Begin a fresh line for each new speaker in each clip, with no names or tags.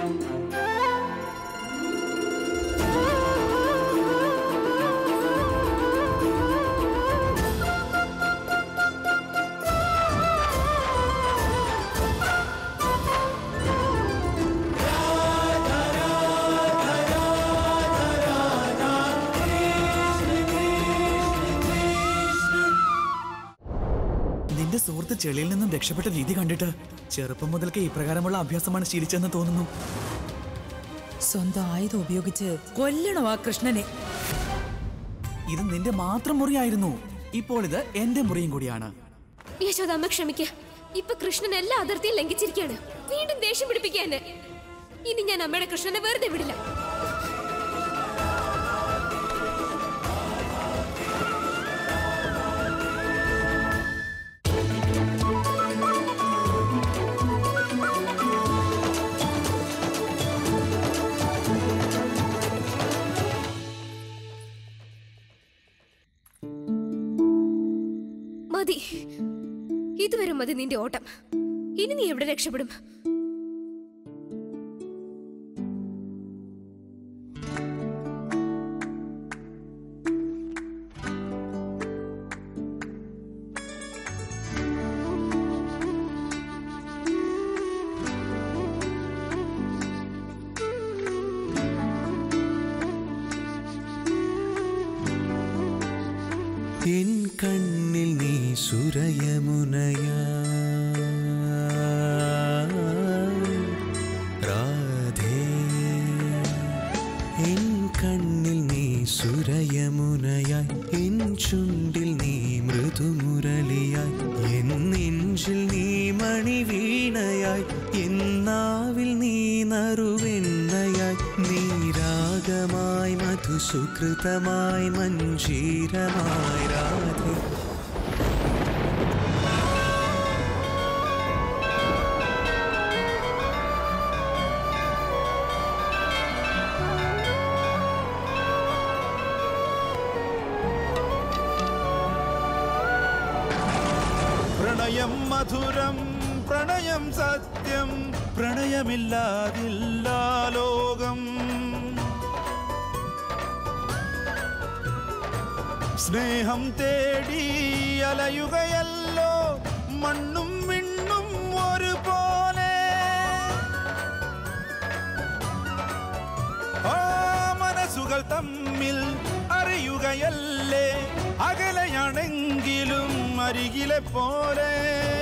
നിന്റെ സുഹൃത്ത് ചെളിയിൽ നിന്നും രക്ഷപ്പെട്ട രീതി കണ്ടിട്ട് ചെറുപ്പം മുതൽക്കേ ഇപ്രകാരമുള്ള അഭ്യാസമാണ് ശീലിച്ചെന്ന് തോന്നുന്നു
സ്വന്തം ആയുധം ഉപയോഗിച്ച് കൊല്ലണോ ആ കൃഷ്ണനെ
ഇത് നിന്റെ മാത്രം മുറിയായിരുന്നു ഇപ്പോൾ ഇത് എന്റെ മുറിയും കൂടിയാണ്
യശോദാമ്മ ക്ഷമിക്ക ഇപ്പൊ കൃഷ്ണൻ എല്ലാ അതിർത്തിയും ലംഘിച്ചിരിക്കുകയാണ് വീണ്ടും ദേഷ്യം പിടിപ്പിക്കാൻ ഇനി ഞാൻ അമ്മയുടെ കൃഷ്ണനെ വെറുതെ വിടില്ല മതി ഇതുവരെ മതി നിന്റെ ഓട്ടം ഇനി നീ എവിടെ രക്ഷപ്പെടും
എൻ കണ്ണിൽ നീ സുരയമുനയാ രാധേ എൻ കണ്ണിൽ നീ സുരയമുനയായി എൻ ചുണ്ടിൽ നീ മൃദുമുരളിയായി എൻ നെഞ്ചിൽ നീ മണിവീണയായി എൻ നാവിൽ നീ നറുവെണ്ണയായി നീ രാഗമായി മധുസുകൃതമായി മഞ്ജീരമായി രാധേ
പ്രണയം മധുരം പ്രണയം സത്യം പ്രണയമില്ലാതില്ല ലോകം സ്നേഹം തേടി അലയുകയല്ലോ മണ്ണും വിണ്ണും ഒരുപോലെ ആ മനസ്സുകൾ തമ്മിൽ അറിയുകയല്ലേ അകലെയാണെങ്കിലും അരികിലെ പോലെ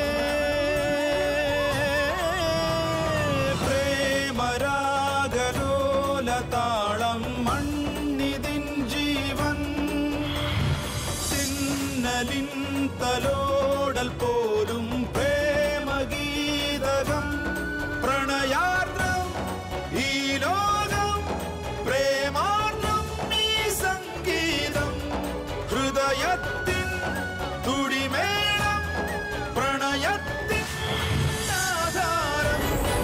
പ്രേമരാഗലോല താളം മണ്ണിതിൻ ജീവൻ തിന്നലിൻ തലോടൽ പോലും പ്രേമഗീതകം പ്രണയാർദ്രം ഈ ലോകം പ്രേമാർദ്രം ഈ സംഗീതം ഹൃദയത്തിൻ തുടിമേളം പ്രണയത്തിൻ ആധാരം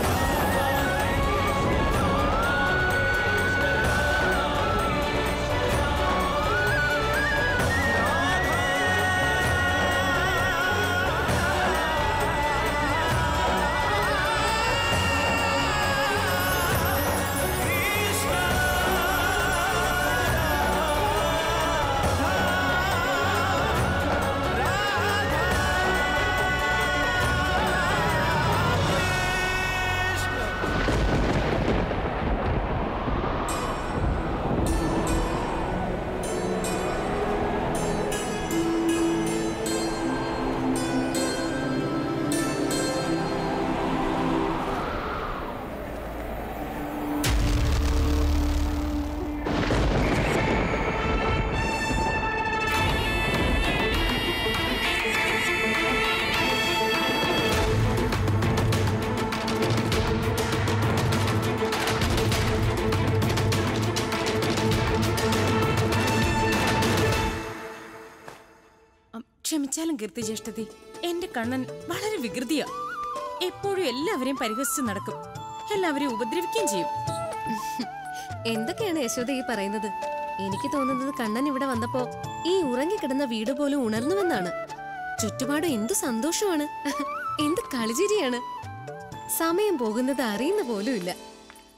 അം, ക്ഷമിച്ചാലും കീർത്തി ജ്യേഷ്ഠതി എന്റെ കണ്ണൻ വളരെ വികൃതിയാ എപ്പോഴും എല്ലാവരെയും പരിഹസിച്ച് നടക്കും എല്ലാവരെയും ഉപദ്രവിക്കുകയും ചെയ്യും
എന്തൊക്കെയാണ് യശോദ ഈ പറയുന്നത് എനിക്ക് തോന്നുന്നത് കണ്ണൻ ഇവിടെ വന്നപ്പോ ഈ ഉറങ്ങിക്കിടന്ന വീട് പോലും ഉണർന്നുവെന്നാണ് ചുറ്റുപാടും എന്തു സന്തോഷമാണ് എന്ത് കളിചിരിയാണ് സമയം പോകുന്നത് അറിയുന്ന പോലുമില്ല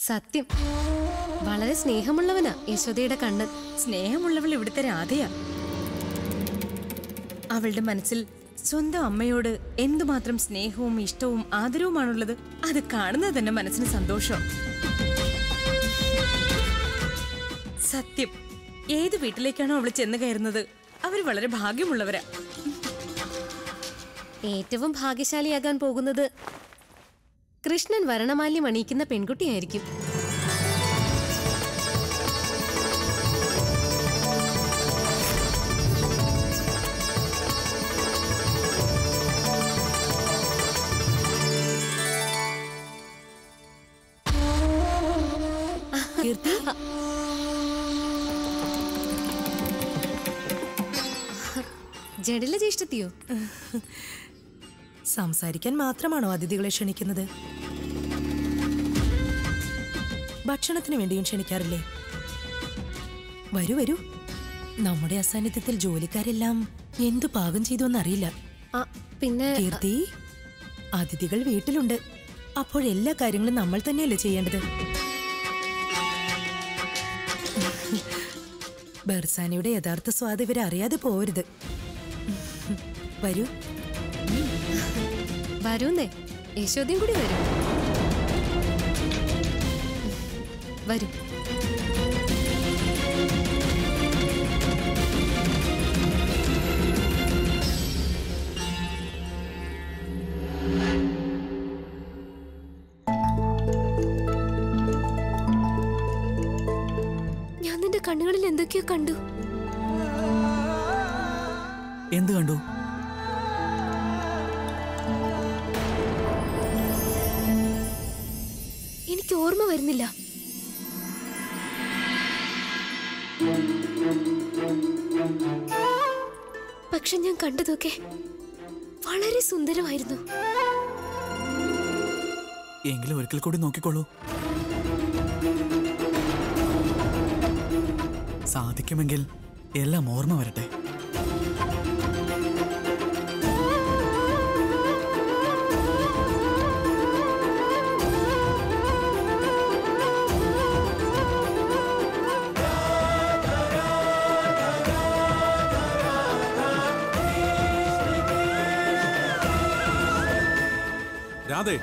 സത്യം വളരെ സ്നേഹമുള്ളവനാ യശോദയുടെ കണ്ണൻ
സ്നേഹമുള്ളവൾ ഇവിടുത്തെ രാധയാ അവളുടെ മനസ്സിൽ സ്വന്തം അമ്മയോട് എന്തുമാത്രം സ്നേഹവും ഇഷ്ടവും ആദരവുമാണുള്ളത് അത് കാണുന്നത് തന്നെ മനസ്സിന് സന്തോഷം സത്യം ഏത് വീട്ടിലേക്കാണോ അവൾ ചെന്ന് കയറുന്നത് അവർ വളരെ ഭാഗ്യമുള്ളവരാ
ഏറ്റവും ഭാഗ്യശാലിയാകാൻ പോകുന്നത് കൃഷ്ണൻ വരണമാല്യം അണിയിക്കുന്ന പെൺകുട്ടിയായിരിക്കും
കീർത്തി
ജഡില ജ്യേഷ്ഠത്തിയോ
സംസാരിക്കാൻ മാത്രമാണോ അതിഥികളെ ക്ഷണിക്കുന്നത് ഭക്ഷണത്തിന് വേണ്ടിയും ക്ഷണിക്കാറില്ലേ വരൂ വരൂ നമ്മുടെ അസാന്നിധ്യത്തിൽ ജോലിക്കാരെല്ലാം എന്തു പാകം ചെയ്തു എന്നറിയില്ല
ആ, പിന്നെ
കീർത്തി അതിഥികൾ വീട്ടിലുണ്ട് അപ്പോഴെല്ലാ കാര്യങ്ങളും നമ്മൾ തന്നെയല്ലേ ചെയ്യേണ്ടത് ബർസാനയുടെ യഥാർത്ഥ സ്വാദ് ഇവരെ അറിയാതെ പോരുത് വരൂ
വരൂന്നേ യശോദയും കൂടി വരും വരൂ ഞാൻ നിന്റെ കണ്ണുകളിൽ എന്തൊക്കെയോ കണ്ടു
എന്ത് കണ്ടു
എനിക്ക് ഓർമ്മ വരുന്നില്ല പക്ഷെ ഞാൻ കണ്ടതൊക്കെ വളരെ സുന്ദരമായിരുന്നു
എങ്കിലും ഒരിക്കൽ കൂടി നോക്കിക്കോളൂ സാധിക്കുമെങ്കിൽ എല്ലാം ഓർമ്മ വരട്ടെ
രാധേ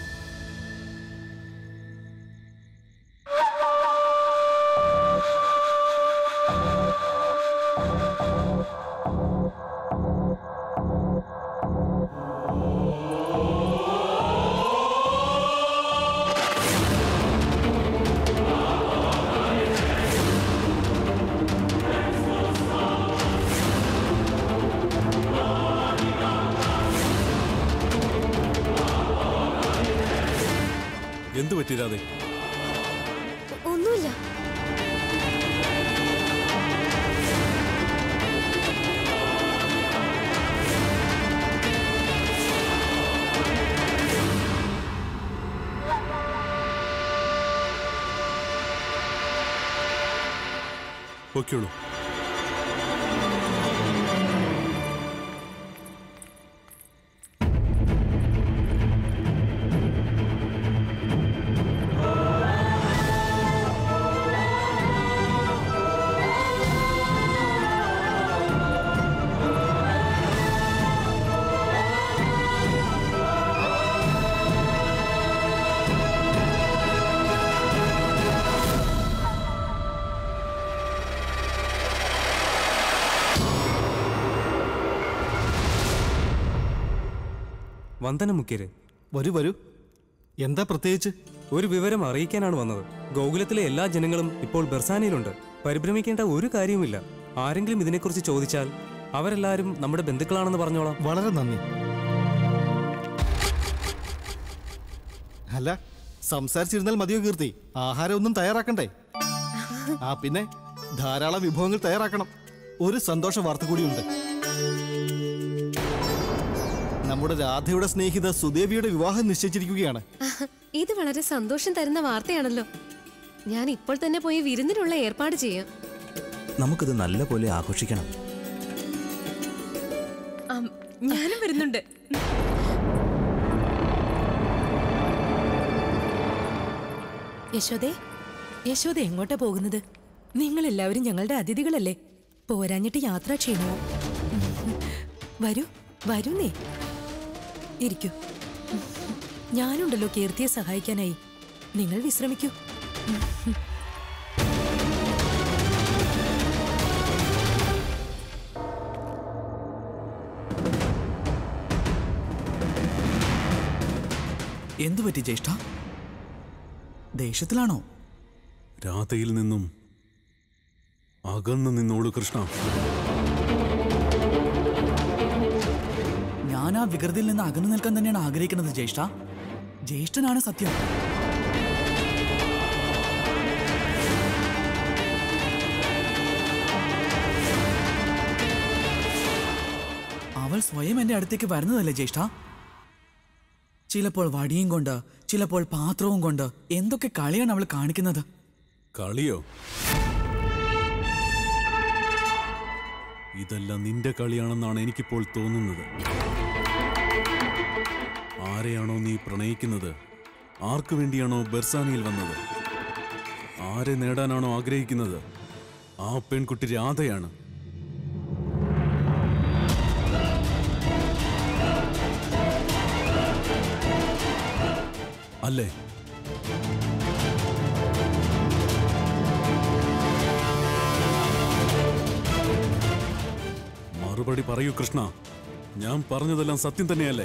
എന്തു പറ്റി രാധേ
ഒന്നുമില്ല
പൊയ്ക്കോളൂ
വന്ദനം മുഖ്യരെ
വരൂ വരൂ എന്താ പ്രത്യേകിച്ച്
ഒരു വിവരം അറിയിക്കാനാണ് വന്നത് ഗോകുലത്തിലെ എല്ലാ ജനങ്ങളും ഇപ്പോൾ ബെർസാനയിലുണ്ട് പരിഭ്രമിക്കേണ്ട ഒരു കാര്യവുമില്ല ആരെങ്കിലും ഇതിനെക്കുറിച്ച് ചോദിച്ചാൽ അവരെല്ലാവരും നമ്മുടെ ബന്ധുക്കളാണെന്ന് പറഞ്ഞോളാം
വളരെ നന്ദി അല്ല സംസാരിച്ചിരുന്നാൽ മതിയോ കീർത്തി ആഹാരം ഒന്നും തയ്യാറാക്കണ്ടേ ആ പിന്നെ ധാരാളം വിഭവങ്ങൾ തയ്യാറാക്കണം ഒരു സന്തോഷ വാർത്ത കൂടിയുണ്ട് നമ്മുടെ രാധയുടെ സ്നേഹിത സുദേവിയുടെ വിവാഹം നിശ്ചയിച്ചിരിക്കുകയാണ്
ഇത് വളരെ സന്തോഷം തരുന്ന വാർത്തയാണല്ലോ ഞാൻ ഇപ്പോൾ തന്നെ പോയി വിരുന്നിനുള്ള ഏർപ്പാട് ചെയ്യാം
നമുക്കിത് നല്ല പോലെ ആഘോഷിക്കണം
ആം, ഞാനും വരുന്നുണ്ട്
യശോദേ യശോദ എങ്ങോട്ടാ പോകുന്നത് നിങ്ങൾ എല്ലാവരും ഞങ്ങളുടെ അതിഥികളല്ലേ പോരാഞ്ഞിട്ട് യാത്ര ക്ഷീണമോ വരൂ വരൂ നീ ഇരിക്കൂ ഞാനുണ്ടല്ലോ കീർത്തിയെ സഹായിക്കാനായി നിങ്ങൾ വിശ്രമിക്കൂ
എന്തു പറ്റി ജ്യേഷ്ഠ ദേഷ്യത്തിലാണോ
രാധയിൽ നിന്നും അകന്നു നിന്നോളൂ കൃഷ്ണ
ഞാൻ ആ വികൃതിയിൽ നിന്ന് അകന്നു നിൽക്കാൻ തന്നെയാണ് ആഗ്രഹിക്കുന്നത് ജ്യേഷ്ഠ ജ്യേഷ്ഠനാണ് സത്യം അവൾ സ്വയം എന്റെ അടുത്തേക്ക് വരുന്നതല്ലേ ജ്യേഷ്ഠ ചിലപ്പോൾ വടിയും കൊണ്ട് ചിലപ്പോൾ പാത്രവും കൊണ്ട് എന്തൊക്കെ കളിയാണ് അവൾ കാണിക്കുന്നത്
കളിയോ ഇതെല്ലാം നിന്റെ കളിയാണെന്നാണ് എനിക്കിപ്പോൾ തോന്നുന്നത് ആരെയാണോ നീ പ്രണയിക്കുന്നത് ആർക്കു വേണ്ടിയാണോ ബെർസാനിയിൽ വന്നത് ആരെ നേടാനാണോ ആഗ്രഹിക്കുന്നത് ആ പെൺകുട്ടി രാധയാണ് അല്ലേ മറുപടി പറയൂ കൃഷ്ണ ഞാൻ പറഞ്ഞതെല്ലാം സത്യം തന്നെയല്ലേ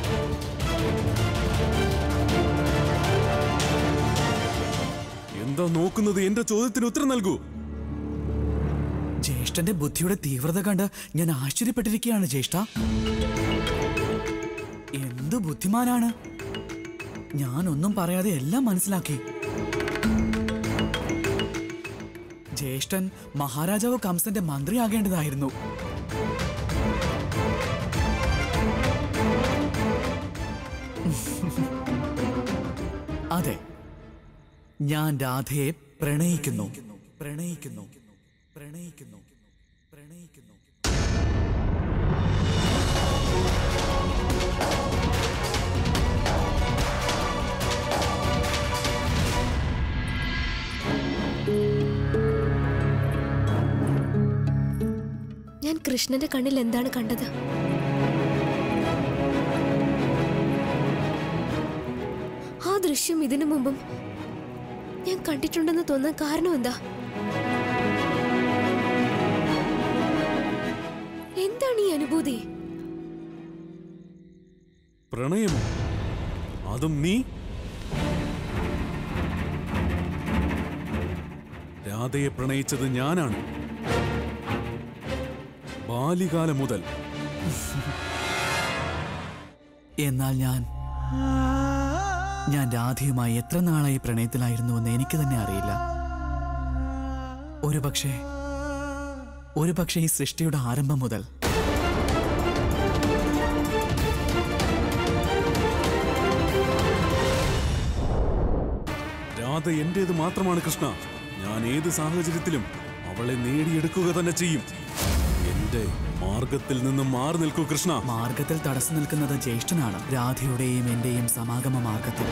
എന്താ നോക്കുന്നത് എന്റെ ചോദ്യത്തിന് ഉത്തരം നൽകൂ
ജ്യേഷ്ഠന്റെ ബുദ്ധിയുടെ തീവ്രത കണ്ട് ഞാൻ ആശ്ചര്യപ്പെട്ടിരിക്കുകയാണ് ജ്യേഷ്ഠ എന്ത് ബുദ്ധിമാനാണ് ഞാനൊന്നും പറയാതെ എല്ലാം മനസ്സിലാക്കി ജ്യേഷ്ഠൻ മഹാരാജാവ് കംസന്റെ മന്ത്രിയാകേണ്ടതായിരുന്നു അതെ ഞാൻ രാധയെ പ്രണയിക്കുന്നു പ്രണയിക്കുന്നു പ്രണയിക്കുന്നു പ്രണയിക്കുന്നു
ഞാൻ കൃഷ്ണന്റെ കണ്ണിൽ എന്താണ് കണ്ടത് ആ ദൃശ്യം ഇതിനു മുമ്പും ഞാൻ കണ്ടിട്ടുണ്ടെന്ന് തോന്നാൻ കാരണം എന്താ എന്താണ് ഈ അനുഭൂതി
പ്രണയമോ അതും നീ രാധയെ പ്രണയിച്ചത് ഞാനാണ് ബാല്യകാലം മുതൽ
എന്നാൽ ഞാൻ ഞാൻ രാധയുമായി എത്ര നാളായി പ്രണയത്തിലായിരുന്നുവെന്ന് എനിക്ക് തന്നെ അറിയില്ല ഒരു പക്ഷേ ഒരു പക്ഷേ ഈ സൃഷ്ടിയുടെ ആരംഭം മുതൽ
രാധ എന്റേത് മാത്രമാണ് കൃഷ്ണ ഞാൻ ഏത് സാഹചര്യത്തിലും അവളെ നേടിയെടുക്കുക തന്നെ ചെയ്യും എന്റെ മാർഗത്തിൽ നിന്നും മാറി നിൽക്കൂ കൃഷ്ണ
മാർഗത്തിൽ തടസ്സം നിൽക്കുന്നത് ജ്യേഷ്ഠനാണ് രാധയുടെയും എന്റെയും സമാഗമ മാർഗത്തിൽ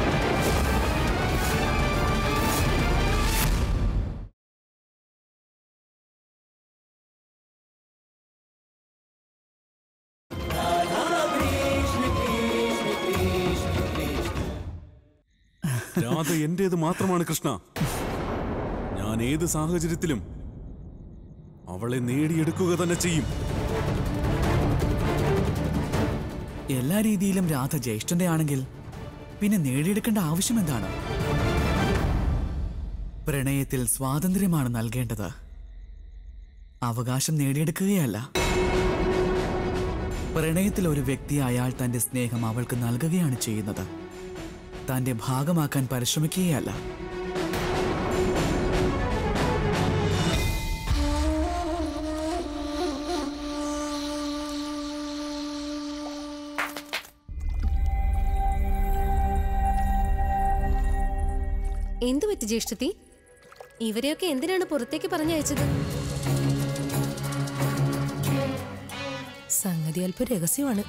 രാധ എന്റേത് മാത്രമാണ് കൃഷ്ണ ഞാൻ ഏത് സാഹചര്യത്തിലും അവളെ നേടിയെടുക്കുക തന്നെ ചെയ്യും
എല്ലാ രീതിയിലും രാധ ജ്യേഷ്ഠന്റെ ആണെങ്കിൽ പിന്നെ നേടിയെടുക്കേണ്ട ആവശ്യം എന്താണ് പ്രണയത്തിൽ സ്വാതന്ത്ര്യമാണ് നൽകേണ്ടത് അവകാശം നേടിയെടുക്കുകയല്ല പ്രണയത്തിൽ ഒരു വ്യക്തി അയാൾ തന്റെ സ്നേഹം അവൾക്ക് നൽകുകയാണ് ചെയ്യുന്നത് തന്റെ ഭാഗമാക്കാൻ പരിശ്രമിക്കുകയല്ല
എന്തു പറ്റി ജ്യേഷ്ഠത്തി ഇവരെയൊക്കെ എന്തിനാണ് പുറത്തേക്ക് പറഞ്ഞയച്ചത്
സംഗതി അല്പം രഹസ്യമാണ്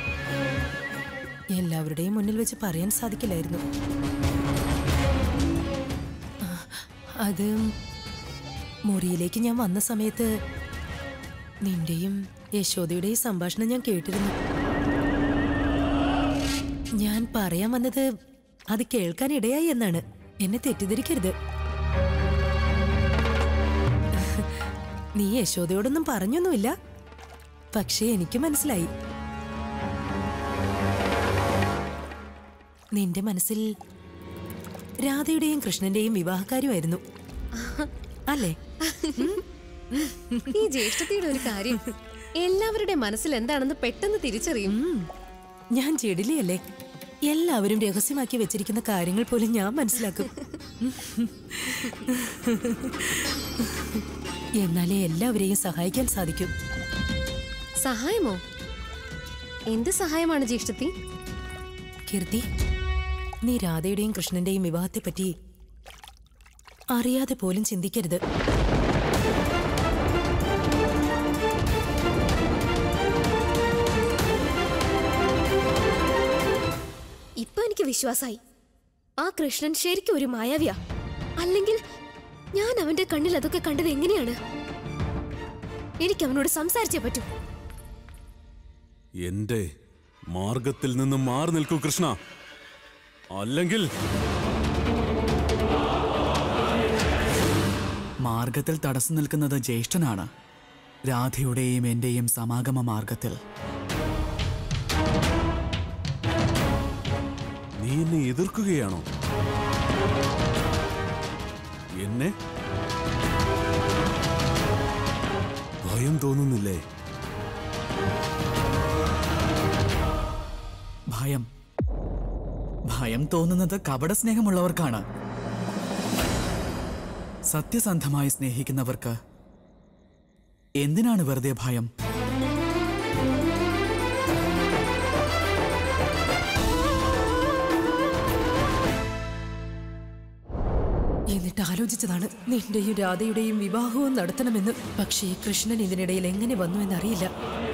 എല്ലാവരുടെയും മുന്നിൽ വെച്ച് പറയാൻ സാധിക്കില്ലായിരുന്നു അത് മുറിയിലേക്ക് ഞാൻ വന്ന സമയത്ത് നിന്റെയും യശോദയുടെയും സംഭാഷണം ഞാൻ കേട്ടിരുന്നു ഞാൻ പറയാൻ വന്നത് അത് കേൾക്കാൻ ഇടയായി എന്നാണ് എന്നെ തെറ്റിദ്ധരിക്കരുത് നീ യശോദയോടൊന്നും പറഞ്ഞൊന്നുമില്ല പക്ഷേ എനിക്ക് മനസ്സിലായി നിന്റെ മനസ്സിൽ രാധയുടെയും കൃഷ്ണന്റെയും വിവാഹക്കാരുമായിരുന്നു അല്ലേ
ഈ ജ്യേഷ്ഠത്തിയുടെ ഒരു കാര്യം എല്ലാവരുടെ മനസ്സിൽ എന്താണെന്ന് പെട്ടെന്ന് തിരിച്ചറിയും
ഉം. ഞാൻ ചെടിലയല്ലേ എല്ലാവരും രഹസ്യമാക്കി വെച്ചിരിക്കുന്ന കാര്യങ്ങൾ പോലും ഞാൻ മനസ്സിലാക്കും എന്നാലേ എല്ലാവരെയും സഹായിക്കാൻ സാധിക്കും
സഹായമോ എന്ത് സഹായമാണ് ജ്യേഷ്ഠത്തി
കീർത്തി നീ രാധയുടെയും കൃഷ്ണന്റെയും വിവാഹത്തെപ്പറ്റി അറിയാതെ പോലും ചിന്തിക്കരുത്
ഇപ്പൊ എനിക്ക് വിശ്വാസായി ആ കൃഷ്ണൻ ശരിക്കും ഒരു മായാവിയാ അല്ലെങ്കിൽ ഞാൻ അവന്റെ കണ്ണിൽ അതൊക്കെ കണ്ടത് എങ്ങനെയാണ് എനിക്ക് അവനോട് സംസാരിച്ചേ പറ്റൂ
എന്റെ മാർഗത്തിൽ നിന്ന് മാറി നിൽക്കൂ കൃഷ്ണ അല്ലെങ്കിൽ
മാർഗത്തിൽ തടസ്സം നിൽക്കുന്നത് ജ്യേഷ്ഠനാണ് രാധയുടെയും എന്റെയും സമാഗമ മാർഗത്തിൽ
നീ എന്നെ എതിർക്കുകയാണോ എന്നെ ഭയം തോന്നുന്നില്ലേ
ഭയം ഭയം തോന്നുന്നത് കപട സ്നേഹമുള്ളവർക്കാണ് സത്യസന്ധമായി സ്നേഹിക്കുന്നവർക്ക് എന്തിനാണ് വെറുതെ ഭയം
എന്നിട്ട് ആലോചിച്ചതാണ് നിന്റെയും രാധയുടെയും വിവാഹവും നടത്തണമെന്ന് പക്ഷേ കൃഷ്ണൻ ഇതിനിടയിൽ എങ്ങനെ വന്നു എന്നറിയില്ല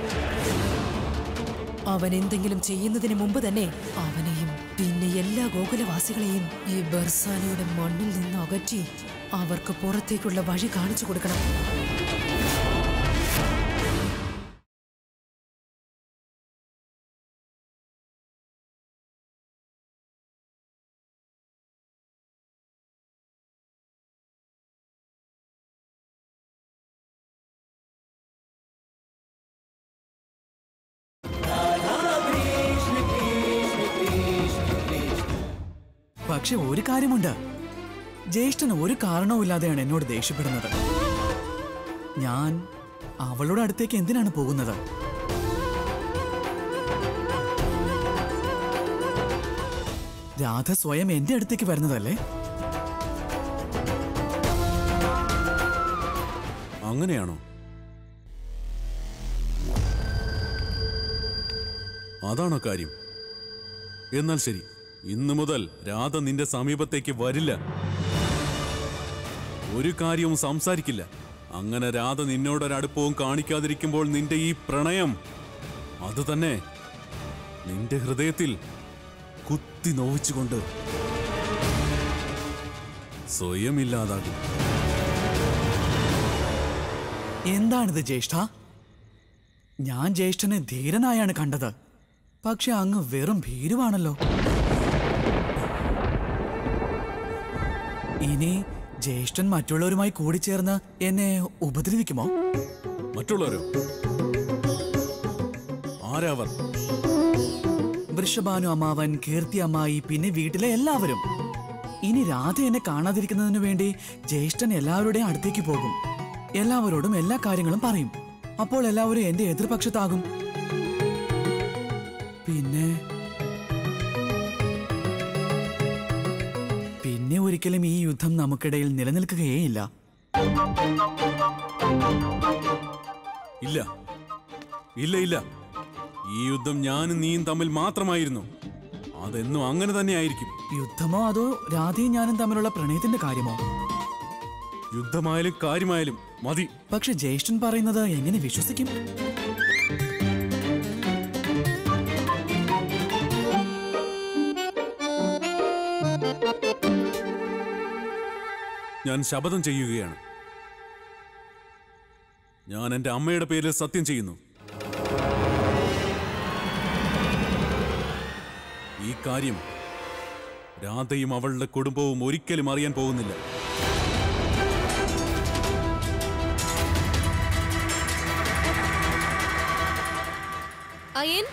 അവൻ എന്തെങ്കിലും ചെയ്യുന്നതിന് മുമ്പ് തന്നെ അവനെയും പിന്നെ എല്ലാ ഗോകുലവാസികളെയും ഈ ബർസാനയുടെ മണ്ണിൽ നിന്ന് അകറ്റി അവർക്ക് പുറത്തേക്കുള്ള വഴി കാണിച്ചു കൊടുക്കണം
പക്ഷെ ഒരു കാര്യമുണ്ട് ജ്യേഷ്ഠൻ ഒരു കാരണവുമില്ലാതെയാണ് എന്നോട് ദേഷ്യപ്പെടുന്നത് ഞാൻ അവളുടെ അടുത്തേക്ക് എന്തിനാണ് പോകുന്നത് രാധ സ്വയം എന്റെ അടുത്തേക്ക് വരുന്നതല്ലേ
അങ്ങനെയാണോ അതാണോ കാര്യം എന്നാൽ ശരി ഇന്നു മുതൽ രാധ നിന്റെ സമീപത്തേക്ക് വരില്ല ഒരു കാര്യവും സംസാരിക്കില്ല അങ്ങനെ രാധ നിന്നോടൊരടുപ്പവും കാണിക്കാതിരിക്കുമ്പോൾ നിന്റെ ഈ പ്രണയം അത് തന്നെ നിന്റെ ഹൃദയത്തിൽ കുത്തി നോവിച്ചുകൊണ്ട് സ്വയം ഇല്ലാതാകും
എന്താണിത് ജ്യേഷ്ഠ ഞാൻ ജ്യേഷ്ഠനെ ധീരനായാണ് കണ്ടത് പക്ഷെ അങ്ങ് വെറും ഭീരുവാണല്ലോ ഇനി ജ്യേഷ്ഠൻ മറ്റുള്ളവരുമായി കൂടിച്ചേർന്ന് എന്നെ ഉപദ്രവിക്കുമോ
മറ്റുള്ളവരോ ആരാവർ
വൃഷഭാനു അമ്മാവൻ കീർത്തി അമ്മായി പിന്നെ വീട്ടിലെ എല്ലാവരും ഇനി രാധ എന്നെ കാണാതിരിക്കുന്നതിന് വേണ്ടി ജ്യേഷ്ഠൻ എല്ലാവരുടെയും അടുത്തേക്ക് പോകും എല്ലാവരോടും എല്ലാ കാര്യങ്ങളും പറയും അപ്പോൾ എല്ലാവരും എന്റെ എതിർപക്ഷത്താകും പിന്നെ പിന്നെ ഒരിക്കലും ഈ യുദ്ധം നമുക്കിടയിൽ നിലനിൽക്കുകയേയില്ല
ഇല്ല ഇല്ല ഇല്ല ഈ യുദ്ധം ഞാനും നീയും തമ്മിൽ മാത്രമായിരുന്നു അതെന്നും അങ്ങനെ തന്നെ ആയിരിക്കും
യുദ്ധമോ അതോ രാധയും ഞാനും തമ്മിലുള്ള പ്രണയത്തിന്റെ കാര്യമോ
യുദ്ധമായാലും കാര്യമായാലും മതി
പക്ഷെ ജ്യേഷ്ഠൻ പറയുന്നത് എങ്ങനെ വിശ്വസിക്കും
ഞാൻ ശപഥം ചെയ്യുകയാണ് ഞാൻ എൻ്റെ അമ്മയുടെ പേരിൽ സത്യം ചെയ്യുന്നു ഈ കാര്യം രാധയും അവളുടെ കുടുംബവും ഒരിക്കലും അറിയാൻ പോകുന്നില്ല
അയൻ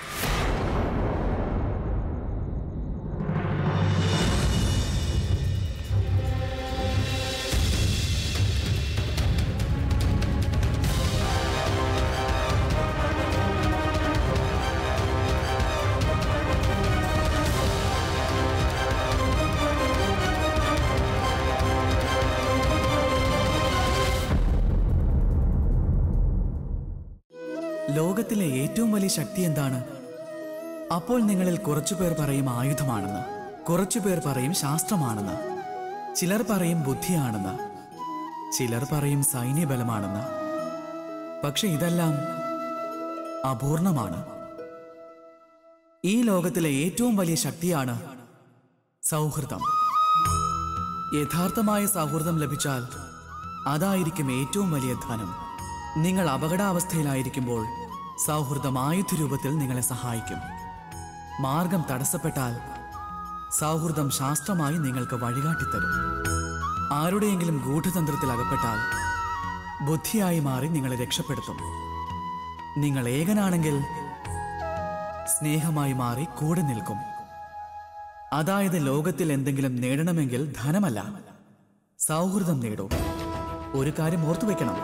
ലോകത്തിലെ ഏറ്റവും വലിയ ശക്തി എന്താണ് അപ്പോൾ നിങ്ങളിൽ കുറച്ചുപേർ പറയും ആയുധമാണെന്ന് കുറച്ചുപേർ പറയും ശാസ്ത്രമാണെന്ന് ചിലർ പറയും ബുദ്ധിയാണെന്ന് ചിലർ പറയും സൈന്യബലമാണെന്ന് പക്ഷെ ഇതെല്ലാം അപൂർണമാണ് ഈ ലോകത്തിലെ ഏറ്റവും വലിയ ശക്തിയാണ് സൗഹൃദം യഥാർത്ഥമായ സൗഹൃദം ലഭിച്ചാൽ അതായിരിക്കും ഏറ്റവും വലിയ ധനം നിങ്ങൾ അപകടാവസ്ഥയിലായിരിക്കുമ്പോൾ സൗഹൃദം ആയുധ രൂപത്തിൽ നിങ്ങളെ സഹായിക്കും മാർഗം തടസ്സപ്പെട്ടാൽ സൗഹൃദം ശാസ്ത്രമായി നിങ്ങൾക്ക് വഴികാട്ടിത്തരും ആരുടെയെങ്കിലും ഗൂഢതന്ത്രത്തിൽ അകപ്പെട്ടാൽ ബുദ്ധിയായി മാറി നിങ്ങളെ രക്ഷപ്പെടുത്തും നിങ്ങൾ ഏകനാണെങ്കിൽ സ്നേഹമായി മാറി കൂടെ നിൽക്കും അതായത് ലോകത്തിൽ എന്തെങ്കിലും നേടണമെങ്കിൽ ധനമല്ല സൗഹൃദം നേടൂ ഒരു കാര്യം ഓർത്തു വെക്കണം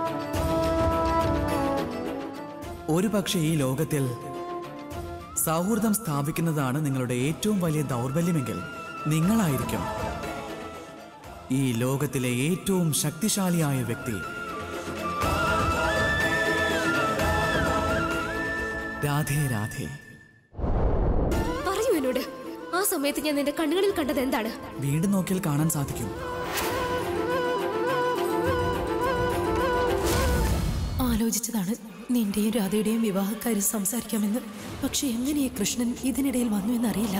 ഒരു പക്ഷേ ഈ ലോകത്തിൽ സൗഹൃദം സ്ഥാപിക്കുന്നതാണ് നിങ്ങളുടെ ഏറ്റവും വലിയ ദൗർബല്യമെങ്കിൽ നിങ്ങളായിരിക്കും ഈ ലോകത്തിലെ ഏറ്റവും ശക്തിശാലിയായ വ്യക്തി രാധേ രാധേ
പറയൂ എന്നോട് ആ സമയത്ത് ഞാൻ നിന്റെ കണ്ണുകളിൽ കണ്ടത് എന്താണ്
വീണ്ടും നോക്കിയാൽ കാണാൻ സാധിക്കും
ആലോചിച്ചതാണ് നിന്റെയും രാധയുടെയും വിവാഹക്കാര്യം സംസാരിക്കാമെന്ന് പക്ഷെ എങ്ങനെ കൃഷ്ണൻ ഇതിനിടയിൽ വന്നു എന്നറിയില്ല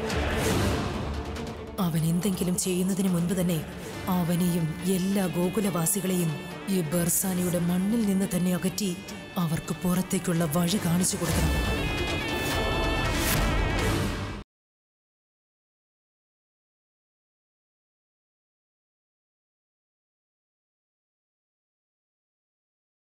അവൻ എന്തെങ്കിലും ചെയ്യുന്നതിന് മുൻപ് തന്നെ അവനെയും എല്ലാ ഗോകുലവാസികളെയും ഈ ബർസാനയുടെ മണ്ണിൽ നിന്ന് തന്നെ അകറ്റി അവർക്ക് പുറത്തേക്കുള്ള വഴി കാണിച്ചു കൊടുക്കണം